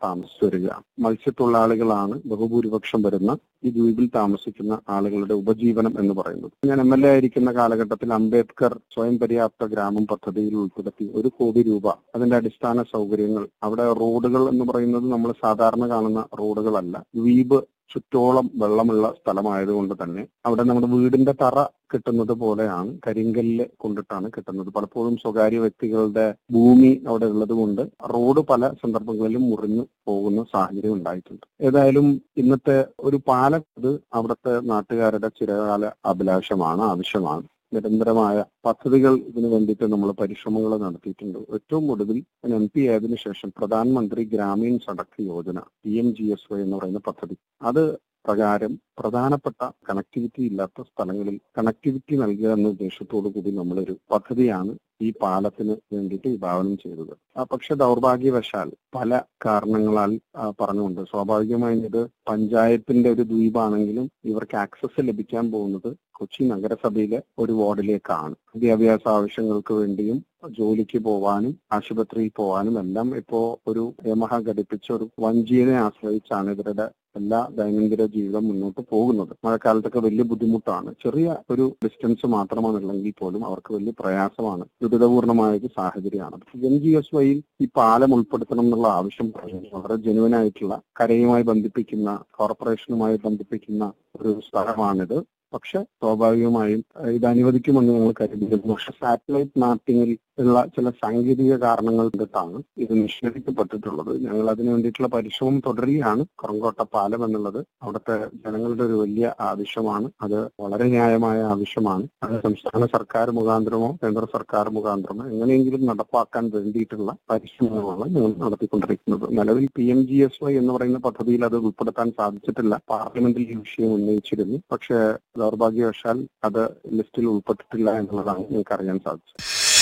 താമസിച്ചു വരിക മത്സ്യത്തൊഴിലാളികളാണ് ബഹുഭൂരിപക്ഷം വരുന്ന ഈ ദ്വീപിൽ താമസിക്കുന്ന ആളുകളുടെ ഉപജീവനം എന്ന് പറയുന്നത് ഞാൻ എം എൽ എ ആയിരിക്കുന്ന കാലഘട്ടത്തിൽ അംബേദ്കർ സ്വയം പര്യാപ്ത ഗ്രാമം പദ്ധതിയിൽ ഉൾപ്പെടുത്തി ഒരു കോടി രൂപ അതിന്റെ അടിസ്ഥാന സൗകര്യങ്ങൾ അവിടെ റോഡുകൾ എന്ന് പറയുന്നത് നമ്മൾ സാധാരണ കാണുന്ന റോഡുകളല്ല ദ്വീപ് ചുറ്റോളം വെള്ളമുള്ള സ്ഥലമായതുകൊണ്ട് തന്നെ അവിടെ നമ്മുടെ വീടിന്റെ തറ കിട്ടുന്നത് പോലെയാണ് കരിങ്കല്ല് കൊണ്ടിട്ടാണ് കിട്ടുന്നത് പലപ്പോഴും സ്വകാര്യ വ്യക്തികളുടെ ഭൂമി അവിടെ ഉള്ളത് കൊണ്ട് റോഡ് പല സന്ദർഭങ്ങളിലും മുറിഞ്ഞു പോകുന്ന സാഹചര്യം ഉണ്ടായിട്ടുണ്ട് ഏതായാലും ഇന്നത്തെ ഒരു പാലം ഇത് അവിടുത്തെ നാട്ടുകാരുടെ ചിരകാല അഭിലാഷമാണ് ആവശ്യമാണ് നിരന്തരമായ പദ്ധതികൾ ഇതിനു വേണ്ടിയിട്ട് നമ്മൾ പരിശ്രമങ്ങൾ നടത്തിയിട്ടുണ്ട് ഏറ്റവും ഒടുവിൽ ഞാൻ എം പി ആയതിനു ശേഷം പ്രധാനമന്ത്രി Grameen Sadak Yojana P M G S Y എന്ന് പറയുന്ന പദ്ധതി അത് പ്രകാരം പ്രധാനപ്പെട്ട കണക്ടിവിറ്റി ഇല്ലാത്ത സ്ഥലങ്ങളിൽ കണക്ടിവിറ്റി നൽകുക എന്ന ഉദ്ദേശത്തോടു കൂടി നമ്മളൊരു പദ്ധതിയാണ് ഈ പാലത്തിന് വേണ്ടിയിട്ട് വിഭാവനം ചെയ്തത് ആ, പക്ഷെ ദൗർഭാഗ്യവശാൽ പല കാരണങ്ങളാൽ ആ, പറഞ്ഞുകൊണ്ട് സ്വാഭാവികമായും ഇത് പഞ്ചായത്തിന്റെ ഒരു ദ്വീപാണെങ്കിലും ഇവർക്ക് ആക്സസ് ലഭിക്കാൻ പോകുന്നത് കൊച്ചി നഗരസഭയിലെ ഒരു വാർഡിലേക്കാണ് വിദ്യാഭ്യാസ ആവശ്യങ്ങൾക്ക് വേണ്ടിയും ജോലിക്ക് പോവാനും ആശുപത്രിയിൽ പോവാനും എല്ലാം ഇപ്പോ ഒരു യമഹ ഘടിപ്പിച്ച ഒരു വഞ്ചിയെ ആശ്രയിച്ചാണ് ഇവരുടെ എല്ലാ ദൈനംദിന ജീവിതം മുന്നോട്ട് പോകുന്നത് മഴക്കാലത്തൊക്കെ വലിയ ബുദ്ധിമുട്ടാണ് ചെറിയ ഒരു ഡിസ്റ്റൻസ് മാത്രമാണുള്ളെങ്കിൽ പോലും അവർക്ക് വലിയ പ്രയാസമാണ് ദുരിതപൂർണമായ ഒരു സാഹചര്യമാണ് എൻ ജി എസ് വൈയിൽ ഈ പാലം ഉൾപ്പെടുത്തണം എന്നുള്ള ആവശ്യം പറയുന്നത് വളരെ ജെനുവൻ ആയിട്ടുള്ള കരയുമായി ബന്ധിപ്പിക്കുന്ന കോർപ്പറേഷനുമായി ബന്ധിപ്പിക്കുന്ന ഒരു സ്ഥലമാണിത് പക്ഷെ സ്വാഭാവികമായും ഏഹ്, ഇത് അനുവദിക്കുമെന്ന് ഞങ്ങൾ കരുതിയിരുന്നു പക്ഷെ സാറ്റലൈറ്റ് മാപ്പിങ്ങിൽ ഉള്ള ചില സാങ്കേതിക കാരണങ്ങൾ കൊണ്ടിട്ടാണ് ഇത് നിഷേധിക്കപ്പെട്ടിട്ടുള്ളത് ഞങ്ങൾ അതിനു വേണ്ടിയിട്ടുള്ള പരിശ്രമം തുടരുകയാണ് കുറങ്കോട്ട പാലം എന്നുള്ളത് അവിടുത്തെ ജനങ്ങളുടെ ഒരു വലിയ ആവശ്യമാണ് അത് വളരെ ന്യായമായ ആവശ്യമാണ് അത് സംസ്ഥാന സർക്കാർ മുഖാന്തരമോ കേന്ദ്ര സർക്കാർ മുഖാന്തരമോ എങ്ങനെയെങ്കിലും നടപ്പാക്കാൻ വേണ്ടിയിട്ടുള്ള പരിശ്രമങ്ങളാണ് ഞങ്ങൾ നടത്തിക്കൊണ്ടിരിക്കുന്നത് നിലവിൽ P M G S Y എന്ന് പറയുന്ന പദ്ധതിയിൽ അത് ഉൾപ്പെടുത്താൻ സാധിച്ചിട്ടില്ല പാർലമെന്റിൽ ഈ വിഷയം ഉന്നയിച്ചിരുന്നു പക്ഷേ ദൗർഭാഗ്യവശാൽ അത് ലിസ്റ്റിൽ ഉൾപ്പെട്ടിട്ടില്ല എന്നുള്ളതാണ് ഞങ്ങൾക്ക് അറിയാൻ സാധിച്ചത്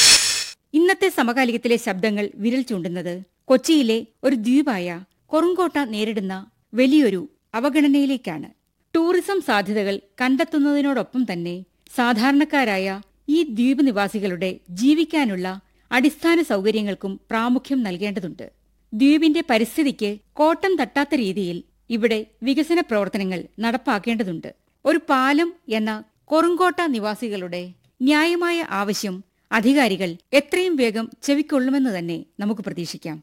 ഇന്നത്തെ സമകാലികത്തിലെ ശബ്ദങ്ങൾ വിരൽ ചൂണ്ടുന്നത് കൊച്ചിയിലെ ഒരു ദ്വീപായ കൊറുങ്കോട്ട നേരിടുന്ന വലിയൊരു അവഗണനയിലേക്കാണ് ടൂറിസം സാധ്യതകൾ കണ്ടെത്തുന്നതിനോടൊപ്പം തന്നെ സാധാരണക്കാരായ ഈ ദ്വീപ് നിവാസികളുടെ ജീവിക്കാനുള്ള അടിസ്ഥാന സൗകര്യങ്ങൾക്കും പ്രാമുഖ്യം നൽകേണ്ടതുണ്ട് ദ്വീപിന്റെ പരിസ്ഥിതിക്ക് കോട്ടം തട്ടാത്ത രീതിയിൽ ഇവിടെ വികസന പ്രവർത്തനങ്ങൾ നടപ്പാക്കേണ്ടതുണ്ട് ഒരു പാലം എന്ന കൊറുങ്കോട്ട നിവാസികളുടെ ന്യായമായ ആവശ്യം അധികാരികൾ എത്രയും വേഗം ചെവിക്കൊള്ളുമെന്ന് തന്നെ നമുക്ക് പ്രതീക്ഷിക്കാം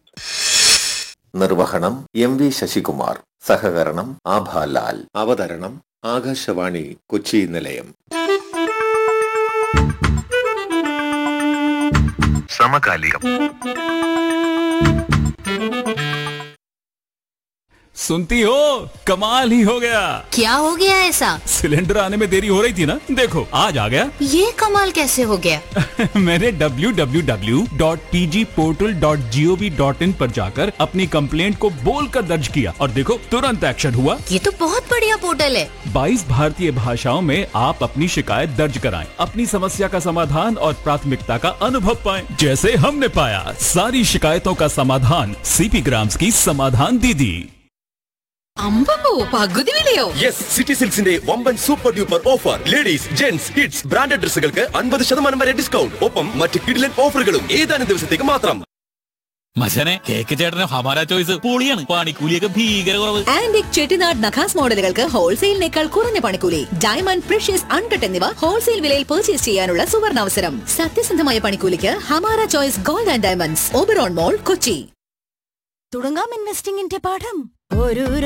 നിർവഹണം എം വി ശശികുമാർ സഹകരണം ആഭാലാൽ അവതരണം ആകാശവാണി കൊച്ചി നിലയം സമകാലികം सुनती हो कमाल ही हो गया क्या हो गया ऐसा सिलेंडर आने में देरी हो रही थी ना देखो आज आ गया ये कमाल कैसे हो गया मैंने www.tgportal.gov.in पर जाकर अपनी कंप्लेंट को बोलकर दर्ज किया और देखो तुरंत एक्शन हुआ ये तो बहुत बढ़िया पोर्टल है 22 भारतीय भाषाओं में आप अपनी शिकायत दर्ज कराएं, अपनी समस्या का समाधान और प्राथमिकता का अनुभव पाएं, जैसे हमने पाया सारी शिकायतों का समाधान सीपी ग्राम्स की समाधान दीदी അമ്പോ പകുതി വിലയോ യെസ് സിറ്റി സിൽക്സിന്റെ വമ്പൻ super duper offer ladies gents kids branded ഡ്രസ്സുകൾക്ക് അൻപത് ശതമാനം വരെ ഡിസ്കൗണ്ട് ഒപ്പം മറ്റ് കിഡിലൻ ഓഫറുകളും ഏതാനും ദിവസത്തേക്ക് മാത്രം മച്ചനെ കേക്ക് ചേട്ടന് ഹമാര ചോയ്സ് പൊളിയാണ് പണിക്കൂലിയൊക്കെ ഭീകര കുറവ് ആന്റിക് ചെട്ടിനാട് നഖാസ് മോഡലുകൾക്ക് ഹോൾസെയിലിനേക്കാൾ കുറഞ്ഞ പണിക്കൂലി ഡയമണ്ട് പ്രഷ്യസ് അൺകട്ട് എന്നിവ ഹോൾസെയിൽ വിലയിൽ പർച്ചേസ് ചെയ്യാനുള്ള സുവർണാവസരം സത്യസന്ധമായ പണിക്കൂലിക്ക് Hamara choice gold and diamonds Oberon mall Kochi തുടങ്ങാം ഇൻവെസ്റ്റിംഗിന്റെ പാഠം ഒരു